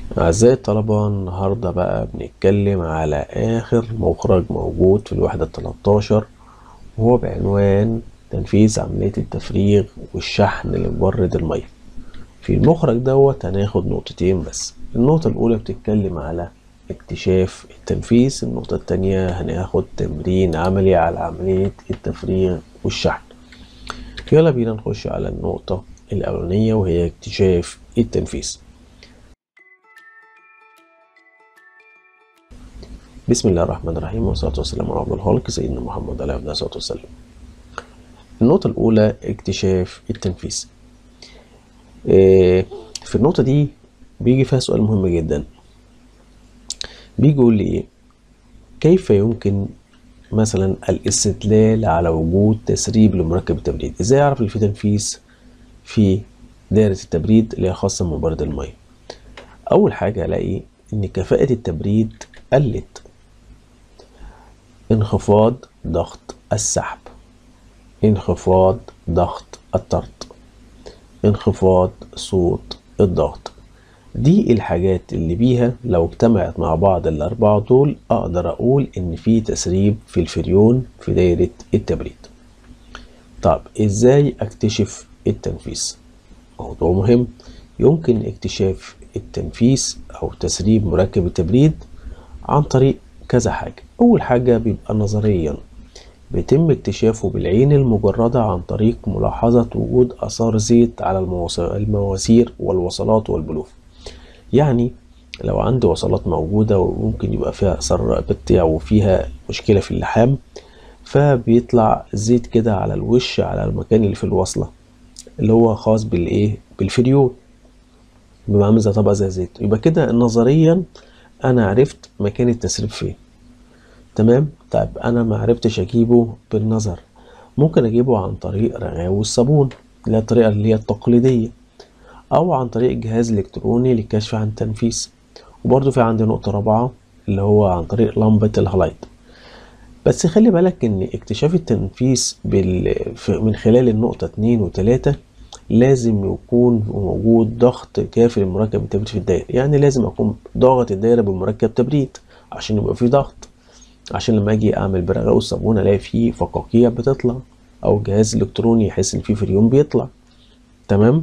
أعزائي الطلبة النهاردة بقى بنتكلم على آخر مخرج موجود في الوحدة 13 وهو بعنوان تنفيذ عملية التفريغ والشحن لمبرد المية في المخرج دوت هناخد نقطتين بس النقطة الأولى بتتكلم على اكتشاف التنفيذ النقطة التانية هناخد تمرين عملي على عملية التفريغ والشحن يلا بينا نخش على النقطة الأولانية وهي اكتشاف التنفيذ بسم الله الرحمن الرحيم والصلاة والسلام على عبد الخالق سيدنا محمد عليه الصلاة والسلام النقطة الأولى اكتشاف التنفيذ في النقطة دي بيجي فيها سؤال مهم جدا بيجي يقول لي ايه كيف يمكن مثلا الاستدلال على وجود تسريب لمركب التبريد ازاي اعرف اللي في تنفيذ في دائرة التبريد اللي هي خاصة بمبرد المية اول حاجة الاقي ان كفاءة التبريد قلت انخفاض ضغط السحب انخفاض ضغط الطرد انخفاض صوت الضغط دي الحاجات اللي بيها لو اجتمعت مع بعض الأربعة دول أقدر أقول إن في تسريب في الفريون في دايرة التبريد طب إزاي أكتشف التنفيذ؟ موضوع مهم يمكن اكتشاف التنفيذ أو تسريب مركب التبريد عن طريق كذا حاجة أول حاجة بيبقى نظريا بيتم اكتشافه بالعين المجردة عن طريق ملاحظة وجود آثار زيت على المواسير والوصلات والبلوف يعني لو عندي وصلات موجودة وممكن يبقى فيها أثر بتي أو فيها مشكلة في اللحام فبيطلع زيت كده على الوش على المكان اللي في الوصلة اللي هو خاص بالإيه بالفريون بيبقى عامل زي طبقة زي زيت يبقى كده نظريا أنا عرفت مكان التسريب فين تمام طيب أنا ما عرفتش أجيبه بالنظر ممكن أجيبه عن طريق رغاوي الصابون اللي هي الطريقة اللي هي التقليدية أو عن طريق جهاز إلكتروني للكشف عن التنفيذ وبرضه في عندي نقطة رابعة اللي هو عن طريق لمبة الهالايت بس خلي بالك إن اكتشاف التنفيذ بال... من خلال النقطة اتنين وتلاتة لازم يكون موجود ضغط كافي لمركب التبريد في الدايرة يعني لازم أكون ضاغط الدايرة بمركب تبريد عشان يبقى في ضغط عشان لما أجي أعمل برغاء الصابون ألاقي فيه فقاقيع بتطلع أو جهاز إلكتروني يحس إن فيه فريون بيطلع تمام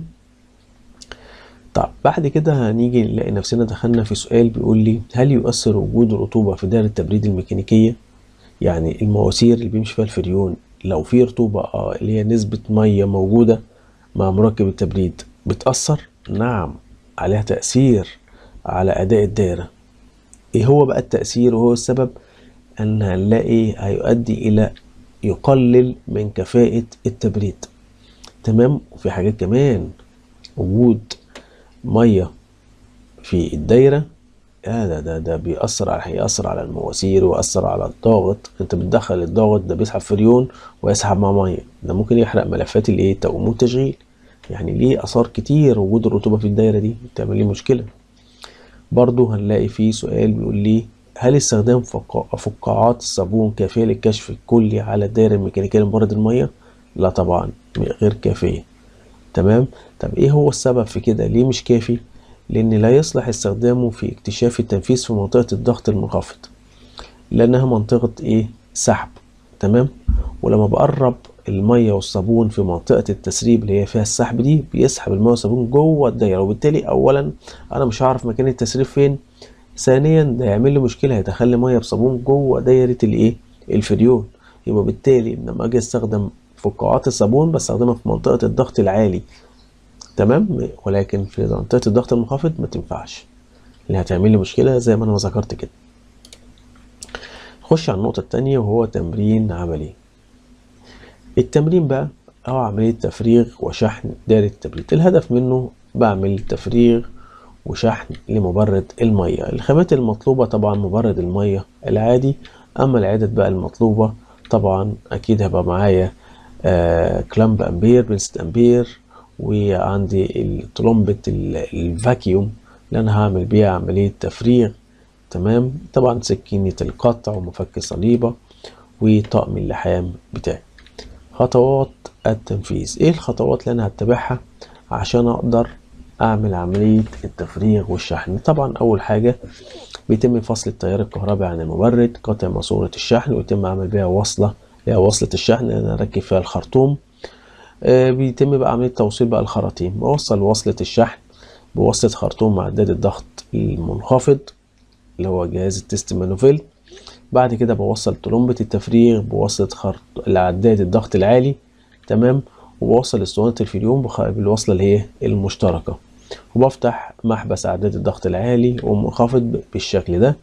طب بعد كده هنيجي نلاقي نفسنا دخلنا في سؤال بيقول لي هل يؤثر وجود رطوبة في دائرة التبريد الميكانيكية؟ يعني المواسير اللي بيمشي فيها الفريون لو في رطوبة اه اللي هي نسبة مية موجودة مع مركب التبريد بتأثر؟ نعم عليها تأثير على أداء الدائرة إيه هو بقى التأثير وهو السبب؟ أن هنلاقي هيؤدي إلى يقلل من كفاءة التبريد تمام وفي حاجات كمان وجود ميه في الدايره آه ده ده ده بيأثر على هيأثر على المواسير ويأثر على الضغط انت بتدخل الضغط ده بيسحب فريون ويسحب مع ميه ده ممكن يحرق ملفات الايه تقوم التشغيل يعني ليه اثار كتير وجود الرطوبه في الدايره دي بتعمل لي مشكله برضو هنلاقي فيه سؤال بيقول لي هل استخدام فقاعات الصابون كافيه للكشف الكلي على الدايره الميكانيكيه لمبرد الميه لا طبعا غير كافيه تمام طب ايه هو السبب في كده ليه مش كافي لان لا يصلح استخدامه في اكتشاف التنفيذ في منطقة الضغط المنخفض لانها منطقة ايه سحب تمام ولما بقرب المية والصابون في منطقة التسريب اللي هي فيها السحب دي بيسحب المية والصابون جوه الدايرة وبالتالي اولا انا مش هعرف مكان التسريب فين ثانيا ده يعمل لي مشكلة هيدخل لي مية بصابون جوه دايرة الايه الفريون يبقى بالتالي لما اجي استخدم فقاعات الصابون بستخدمها في منطقة الضغط العالي تمام ولكن في منطقة الضغط المنخفض ما تنفعش اللي هتعمل لي مشكلة زي ما انا ذكرت كده نخش على النقطة التانية وهو تمرين عملي التمرين بقى هو عملية تفريغ وشحن دائرة التبريد الهدف منه بعمل تفريغ وشحن لمبرد المية الخامات المطلوبة طبعا مبرد المية العادي أما العدد بقى المطلوبة طبعا أكيد هيبقى معايا آه كلامب أمبير بنسة أمبير وعندي طلمبة الفاكيوم اللي أنا هعمل بيها عملية تفريغ تمام طبعا سكينة القطع ومفك صليبة وطقم اللحام بتاعي خطوات التنفيذ ايه الخطوات اللي انا هتبعها عشان اقدر اعمل عملية التفريغ والشحن طبعا اول حاجة بيتم فصل التيار الكهربي عن المبرد قطع ماسورة الشحن ويتم عمل بيها وصلة اللي هي وصلة الشحن انا اركب فيها الخرطوم آه بيتم بقى عملية توصيل بقى الخراطيم بوصل وصلة الشحن بوصلة خرطوم معدات الضغط المنخفض اللي هو جهاز التست مانوفيل بعد كده بوصل طلمبة التفريغ بوصلة خرط العداد الضغط العالي تمام وبوصل اسطوانة الفيديوم بالوصلة اللي هي المشتركة وبفتح محبس أعداد الضغط العالي ومنخفض بالشكل ده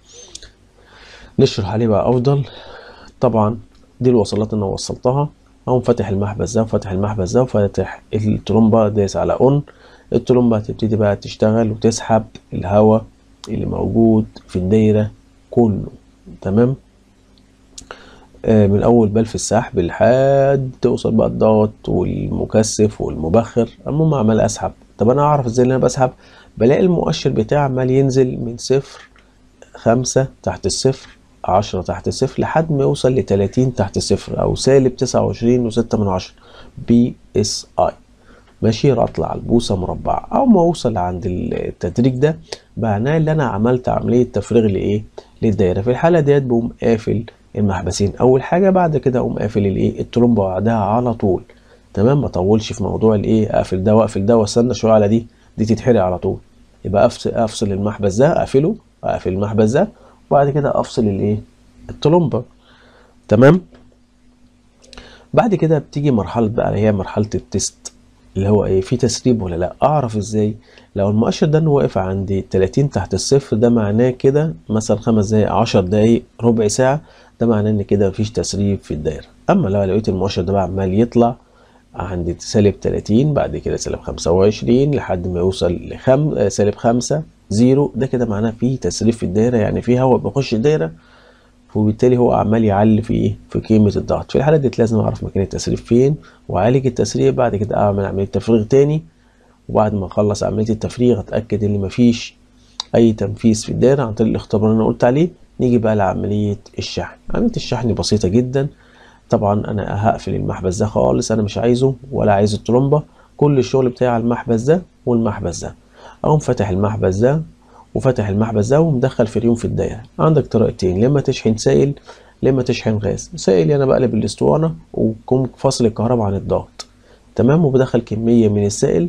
نشرح عليه بقى أفضل طبعا دي الوصلات اللي أنا وصلتها أقوم فاتح المحبس ده وفاتح المحبس ده وفاتح الترومبة دايس على أون الترومبة هتبتدي بقى تشتغل وتسحب الهواء اللي موجود في الدايرة كله تمام آه من اول بلف السحب لحد توصل بقى الضغط والمكثف والمبخر المهم عمال اسحب طب انا اعرف ازاي ان انا بسحب بلاقي المؤشر بتاعي عمال ينزل من صفر خمسة تحت الصفر عشرة تحت الصفر لحد ما يوصل لتلاتين تحت الصفر او سالب تسعة وعشرين وستة من عشرة بي اس اي ماشي اطلع على البوصة مربعة او ما اوصل عند التدريج ده معناه ان انا عملت عملية تفريغ لايه للدايرة في الحالة ديت بقوم قافل المحبسين اول حاجة بعد كده اقوم قافل الايه الترومبة بعدها على طول تمام ما اطولش في موضوع الايه اقفل ده واقفل ده واستنى شوية على دي دي تتحرق على طول يبقى افصل افصل المحبس ده اقفله اقفل المحبس ده وبعد كده افصل الايه الترومبة تمام بعد كده بتيجي مرحلة بقى اللي هي مرحلة التست اللي هو ايه في تسريب ولا لا اعرف ازاي لو المؤشر ده انه واقف عندي 30 تحت الصفر ده معناه كده مثلا خمس دقايق 10 دقايق ربع ساعة ده معناه ان كده مفيش تسريب في الدايرة اما لو لقيت المؤشر ده بقى عمال يطلع عند سالب 30 بعد كده سالب 25 لحد ما يوصل لخم سالب 5 زيرو ده كده معناه في تسريب في الدايرة يعني في هواء بيخش الدايرة وبالتالي هو عمال يعلي في ايه في قيمه الضغط في الحاله دي لازم اعرف مكان التسريب فين واعالج التسريب بعد كده اعمل عمليه تفريغ تاني وبعد ما اخلص عمليه التفريغ اتاكد ان مفيش اي تنفيذ في الدايره عن طريق الاختبار اللي انا قلت عليه نيجي بقى لعمليه الشحن عمليه الشحن بسيطه جدا طبعا انا هقفل المحبس ده خالص انا مش عايزه ولا عايز الترومبه كل الشغل بتاعي على المحبس ده والمحبس ده اقوم فاتح المحبس ده وفتح المحبس ده ومدخل فريون في الدايره عندك طريقتين لما تشحن سائل لما تشحن غاز سائل انا بقلب الاسطوانه وكم فاصل الكهرباء عن الضغط تمام وبدخل كميه من السائل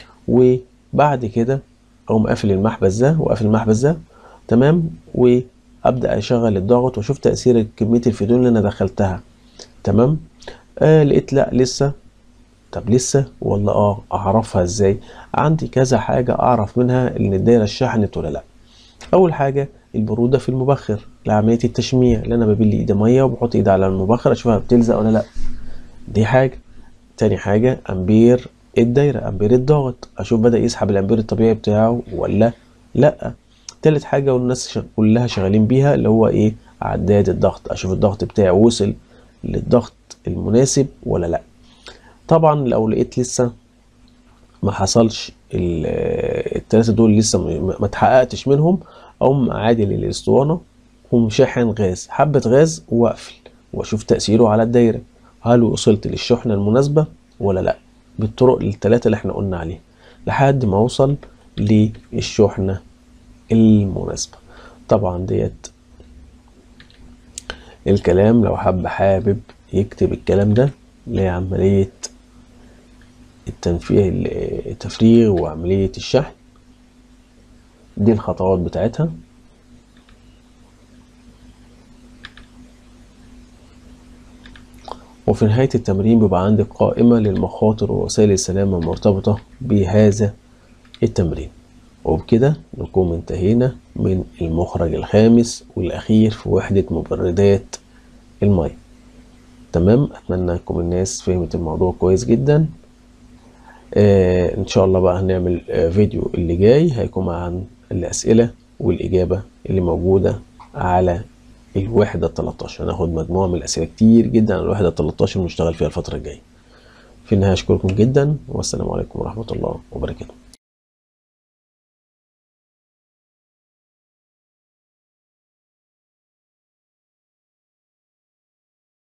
وبعد كده اقوم قافل المحبس ده وقافل المحبس ده تمام وابدا اشغل الضغط واشوف تاثير كميه الفيدون اللي انا دخلتها تمام آه لقيت لا لسه طب لسه ولا اه اعرفها ازاي عندي كذا حاجة اعرف منها ان الدايرة اشتحنت ولا لا اول حاجة البرودة في المبخر لعملية التشميع اللي انا ببل ايدي مية وبحط ايدي على المبخر اشوفها بتلزق ولا لا دي حاجة تاني حاجة امبير الدايرة امبير الضغط اشوف بدأ يسحب الامبير الطبيعي بتاعه ولا لا تالت حاجة والناس كلها شغالين بيها اللي هو ايه عداد الضغط اشوف الضغط بتاعي وصل للضغط المناسب ولا لا طبعا لو لقيت لسه ما حصلش التلاتة دول لسه ما اتحققتش منهم اقوم عادي للاسطوانة ومشحن غاز حبة غاز واقفل واشوف تأثيره على الدايرة هل وصلت للشحنة المناسبة ولا لا بالطرق التلاتة اللي احنا قلنا عليها لحد ما اوصل للشحنة المناسبة طبعا ديت الكلام لو حب حابب يكتب الكلام ده اللي هي عملية التنفيذ التفريغ وعملية الشحن دي الخطوات بتاعتها وفي نهاية التمرين بيبقى عندك قائمة للمخاطر ووسائل السلامة المرتبطة بهذا التمرين وبكده نكون انتهينا من المخرج الخامس والأخير في وحدة مبردات المية تمام أتمنى تكون الناس فهمت الموضوع كويس جدا آه ان شاء الله بقى هنعمل آه فيديو اللي جاي هيكون عن الاسئله والاجابه اللي موجوده على الوحده 13 هناخد مجموعه من الاسئله كتير جدا عن الوحده 13 ونشتغل فيها الفتره الجايه في النهايه اشكركم جدا والسلام عليكم ورحمه الله وبركاته